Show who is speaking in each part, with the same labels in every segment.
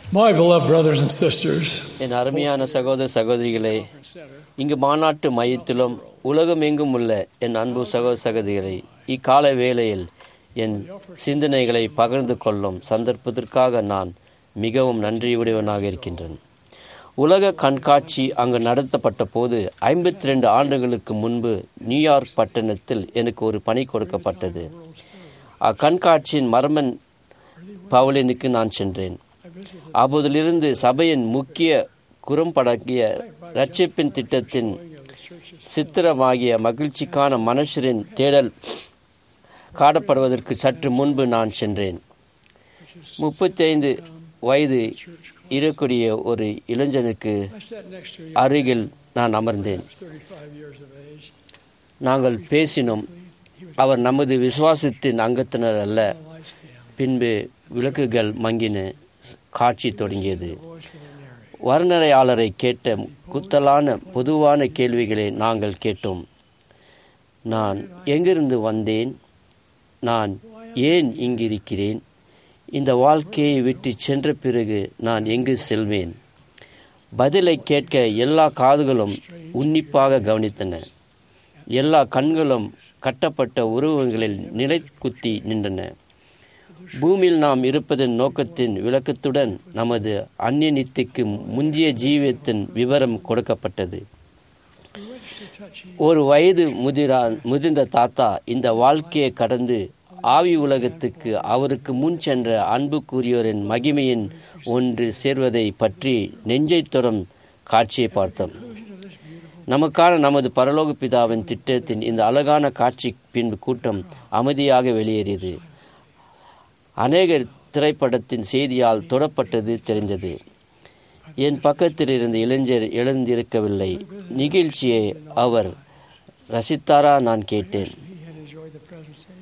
Speaker 1: My beloved brothers and sisters,
Speaker 2: என் அருமையான சகோதர சகோதரிகளே இங்கு மாநாட்டு மையத்திலும் உலகமெங்கும் உள்ள என் அன்பு சகோதர சகோதரிகளை இக்கால வேளையில் என் சிந்தனைகளை பகிர்ந்து கொள்ளும் சந்தர்ப்பத்திற்காக நான் மிகவும் நன்றியுடையவனாக இருக்கின்றேன் உலக கண்காட்சி அங்கு நடத்தப்பட்ட போது ஐம்பத்தி ரெண்டு ஆண்டுகளுக்கு முன்பு நியூயார்க் பட்டணத்தில் எனக்கு ஒரு பணி கொடுக்கப்பட்டது அக்கண்காட்சியின் மர்மன் பவுலினுக்கு நான் சென்றேன் அப்போதிலிருந்து சபையின் முக்கிய குறும்படக்கிய ரட்சிப்பின் திட்டத்தின் சித்திரமாகிய மகிழ்ச்சிக்கான மனுஷரின் தேடல் காணப்படுவதற்கு சற்று முன்பு நான் சென்றேன் முப்பத்தைந்து வயது இருக்கக்கூடிய ஒரு இளைஞனுக்கு
Speaker 1: I sat next to you.
Speaker 2: அருகில் நான் அமர்ந்தேன்
Speaker 1: I was 35 years of age.
Speaker 2: நாங்கள் பேசினோம் அவர் நமது விசுவாசத்தின் அங்கத்தினர் அல்ல
Speaker 1: My lights dim.
Speaker 2: பின்பு விளக்குகள் மங்கின காட்சி தொடங்கியது
Speaker 1: The voice of the narrator.
Speaker 2: வர்ணனையாளரை கேட்ட குத்தலான பொதுவான கேள்விகளை நாங்கள் கேட்டோம் நான் எங்கிருந்து வந்தேன் நான் ஏன் இங்கிருக்கிறேன் இந்த வாழ்க்கையை விட்டு சென்ற பிறகு நான் எங்கு செல்வேன் பதிலை கேட்க எல்லா காதுகளும் உன்னிப்பாக கவனித்தன எல்லா கண்களும் கட்டப்பட்ட உருவங்களில் நிலை குத்தி நின்றன பூமியில் நாம் இருப்பதன் நோக்கத்தின் விளக்கத்துடன் நமது அந்நியனித்துக்கு முந்தைய ஜீவியத்தின் விவரம் கொடுக்கப்பட்டது ஒரு வயது முதிரா முதிர்ந்த தாத்தா இந்த வாழ்க்கையை கடந்து ஆவி உலகத்துக்கு அவருக்கு முன் சென்ற அன்புக்குரியோரின் மகிமையின் ஒன்று சேர்வதை பற்றி நெஞ்சை தொடும் காட்சியை பார்த்தோம் நமக்கான நமது பரலோக பிதாவின் திட்டத்தின் இந்த அழகான காட்சி பின்பு கூட்டம் அமைதியாக வெளியேறியது அநேகர் திரைப்படத்தின் செய்தியால் தொடப்பட்டது தெரிந்தது என் பக்கத்தில் இருந்த இளைஞர் எழுந்திருக்கவில்லை நிகழ்ச்சியை அவர் ரசித்தாரா நான் கேட்டேன்
Speaker 1: He had enjoyed the presentation.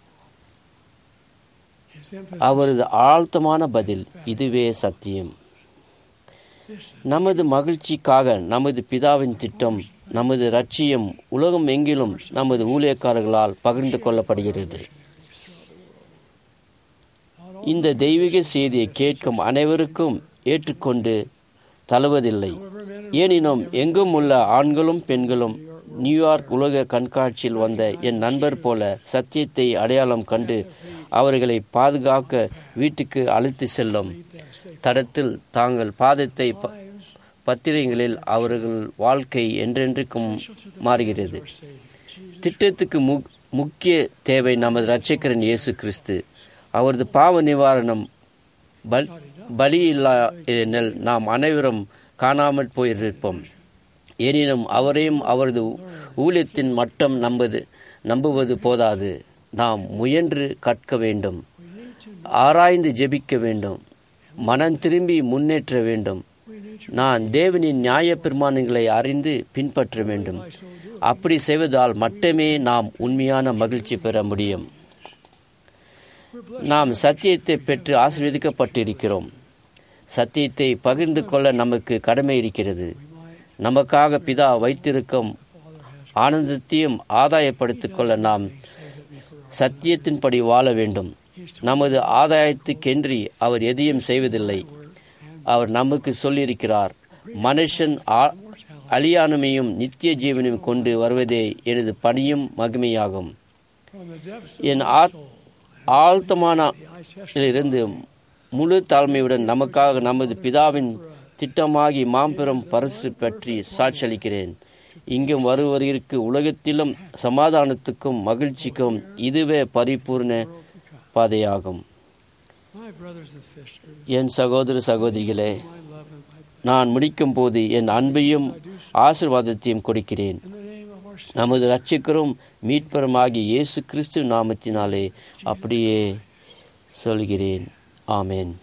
Speaker 1: His emphasis
Speaker 2: அவரது ஆழ்த்தமான பதில் இதுவே சத்தியம் நமது மகிழ்ச்சிக்காக நமது பிதாவின் திட்டம் நமது லட்சியம் உலகம் எங்கிலும் நமது ஊழியக்காரர்களால் பகிர்ந்து கொள்ளப்படுகிறது இந்த தெய்வீக செய்தியை கேட்கும் அனைவருக்கும் ஏற்றுக்கொண்டு தழுவதில்லை ஏனினும் எங்கும் உள்ள ஆண்களும் பெண்களும் நியூயார்க் உலக கண்காட்சியில் வந்த என் நண்பர் போல சத்தியத்தை அடையாளம் கண்டு அவர்களை பாதுகாக்க வீட்டுக்கு அழைத்து செல்லும் தடத்தில் தாங்கள் பாதத்தை ப- பத்திரங்களில் அவர்கள் வாழ்க்கை என்றென்றைக்கும் மாறுகிறது திட்டத்துக்கு மு முக்கிய தேவை நமது இரட்சகரின் இயேசு கிறிஸ்து அவரது பாவ நிவாரணம் பல் பலி இல்லா நாம் அனைவரும் காணாமல் போயிருப்போம் எனினும் அவரையும் அவரது ஊழியத்தின் மட்டம் நம்பது நம்புவது போதாது நாம் முயன்று கற்க வேண்டும் ஆராய்ந்து ஜெபிக்க வேண்டும் மனம் திரும்பி முன்னேற்ற வேண்டும் நான் தேவனின் நியாய பிரமாணங்களை அறிந்து பின்பற்ற வேண்டும் அப்படி செய்வதால் மட்டுமே நாம் உண்மையான மகிழ்ச்சி பெற முடியும் நாம் சத்தியத்தை பெற்று ஆசீர்வதிக்கப்பட்டிருக்கிறோம் சத்தியத்தை பகிர்ந்து கொள்ள நமக்கு கடமை இருக்கிறது நமக்காக பிதா வைத்திருக்கும் ஆனந்தத்தையும் ஆதாயப்படுத்திக் கொள்ள நாம் சத்தியத்தின்படி வாழ வேண்டும் நமது ஆதாயத்துக்கென்றி அவர் எதையும் செய்வதில்லை அவர் நமக்கு சொல்லியிருக்கிறார் மனுஷன் ஆ- அழியானுமையும் நித்திய ஜீவனையும் கொண்டு வருவதே எனது பணியும் மகிமையாகும்
Speaker 1: from the depths
Speaker 2: என் ஆ- ஆழ்த்தமான இருந்து முழு தாழ்மையுடன் நமக்காக நமது பிதாவின் திட்டமாகி மாம்பெரும் பரிசு பற்றி சாட்சியளிக்கிறேன் இங்கும் வருவதற்கு உலகத்திலும் சமாதானத்துக்கும் மகிழ்ச்சிக்கும் இதுவே பரிபூர்ண பாதையாகும்
Speaker 1: my brothers and sisters,
Speaker 2: என் சகோதர சகோதரிகளே
Speaker 1: my love and my
Speaker 2: நான் முடிக்கும் போது என் அன்பையும் ஆசிர்வாதத்தையும் கொடுக்கிறேன்
Speaker 1: in the name of our Savior,
Speaker 2: நமது இரட்சகரும் மீட்பருமாகிய இயேசு கிறிஸ்து நாமத்தினாலே அப்படியே சொல்கிறேன் ஆமென்